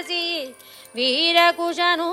ಬಳಸಿ ವೀರಕುಶನು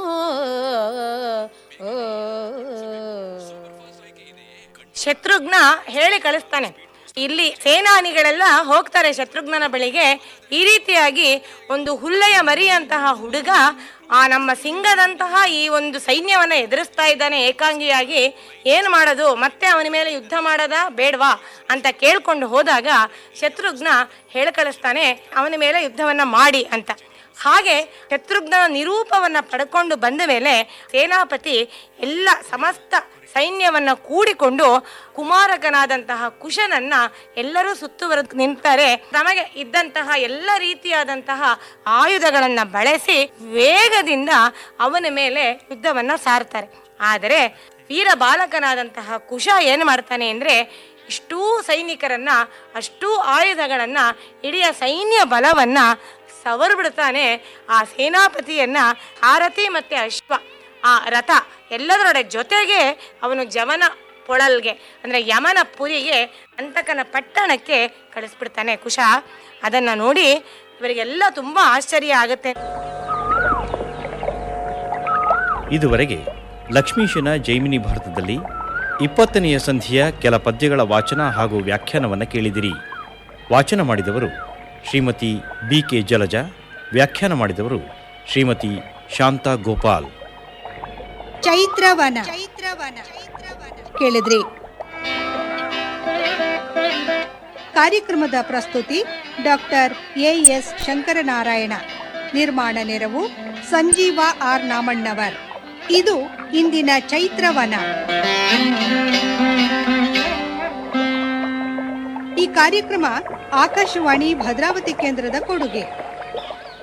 ಶತ್ರುಘ್ನ ಹೇಳಿ ಕಳಿಸ್ತಾನೆ ಇಲ್ಲಿ ಸೇನಾನಿಗಳೆಲ್ಲ ಹೋಗ್ತಾರೆ ಶತ್ರುಘ್ನನ ಬಳಿಗೆ ಈ ರೀತಿಯಾಗಿ ಒಂದು ಹುಲ್ಲೆಯ ಮರಿಯಂತಹ ಹುಡುಗ ಆ ನಮ್ಮ ಸಿಂಗದಂತಹ ಈ ಒಂದು ಸೈನ್ಯವನ್ನ ಎದುರಿಸ್ತಾ ಇದ್ದಾನೆ ಏಕಾಂಗಿಯಾಗಿ ಏನು ಮಾಡೋದು ಮತ್ತೆ ಅವನ ಮೇಲೆ ಯುದ್ಧ ಮಾಡದ ಬೇಡವಾ ಅಂತ ಕೇಳ್ಕೊಂಡು ಹೋದಾಗ ಶತ್ರುಘ್ನ ಹೇಳಿ ಕಳಿಸ್ತಾನೆ ಅವನ ಮೇಲೆ ಯುದ್ಧವನ್ನ ಮಾಡಿ ಅಂತ ಹಾಗೆ ಶತ್ರುಘ್ನನ ನಿರೂಪವನ್ನ ಪಡ್ಕೊಂಡು ಬಂದ ಮೇಲೆ ಸೇನಾಪತಿ ಎಲ್ಲ ಸಮಸ್ತ ಸೈನ್ಯವನ್ನ ಕೂಡಿಕೊಂಡು ಕುಮಾರಕನಾದಂತಹ ಕುಶನನ್ನ ಎಲ್ಲರೂ ಸುತ್ತುವರೆದು ನಿಂತಾರೆ ತಮಗೆ ಇದ್ದಂತಹ ಎಲ್ಲ ರೀತಿಯಾದಂತಹ ಆಯುಧಗಳನ್ನ ಬಳಸಿ ವೇಗದಿಂದ ಅವನ ಮೇಲೆ ಯುದ್ಧವನ್ನ ಸಾರ್ತಾರೆ ಆದರೆ ವೀರ ಬಾಲಕನಾದಂತಹ ಕುಶ ಏನು ಮಾಡ್ತಾನೆ ಅಂದ್ರೆ ಇಷ್ಟೂ ಸೈನಿಕರನ್ನ ಅಷ್ಟೂ ಆಯುಧಗಳನ್ನ ಇಡೀ ಸೈನ್ಯ ಬಲವನ್ನ ಸವರ್ ಬಿಡ್ತಾನೆ ಆ ಸೇನಾಪತಿಯನ್ನ ಸಾರಥಿ ಮತ್ತೆ ಅಶ್ವ ಆ ರಥ ಎಲ್ಲದರೊಡೆ ಜೊತೆಗೆ ಅವನು ಜವನ ಪೊಳಲ್ಗೆ ಅಂದ್ರೆ ಯಮನ ಪುರಿಗೆ ಅಂತಕನ ಪಟ್ಟಣಕ್ಕೆ ಕಳಿಸ್ಬಿಡ್ತಾನೆ ಕುಶ ಅದನ್ನ ನೋಡಿ ಇವರಿಗೆಲ್ಲ ತುಂಬಾ ಆಶ್ಚರ್ಯ ಆಗುತ್ತೆ ಇದುವರೆಗೆ ಲಕ್ಷ್ಮೀಶನ ಜೈಮಿನಿ ಭಾರತದಲ್ಲಿ ಇಪ್ಪತ್ತನೆಯ ಸಂಧಿಯ ಕೆಲ ಪದ್ಯಗಳ ವಾಚನ ಹಾಗೂ ವ್ಯಾಖ್ಯಾನವನ್ನು ಕೇಳಿದಿರಿ ವಾಚನ ಮಾಡಿದವರು ಶ್ರೀಮತಿ ಬಿ ಕೆ ಜಲಜ ವ್ಯಾಖ್ಯಾನ ಮಾಡಿದವರು ಶ್ರೀಮತಿ ಶಾಂತಾ ಗೋಪಾಲ್ ಚೈತ್ರವನ ಕೇಳಿದ್ರಿ ಕಾರ್ಯಕ್ರಮದ ಪ್ರಸ್ತುತಿ ಡಾಕ್ಟರ್ ಎ ಎಸ್ ಶಂಕರನಾರಾಯಣ ನಿರ್ಮಾಣ ನೆರವು ಸಂಜೀವ ಆರ್ ನಾಮಣ್ಣವರ್ ಇದು ಇಂದಿನ ಚೈತ್ರವನ ಈ ಕಾರ್ಯಕ್ರಮ ಆಕಾಶವಾಣಿ ಭದ್ರಾವತಿ ಕೇಂದ್ರದ ಕೊಡುಗೆ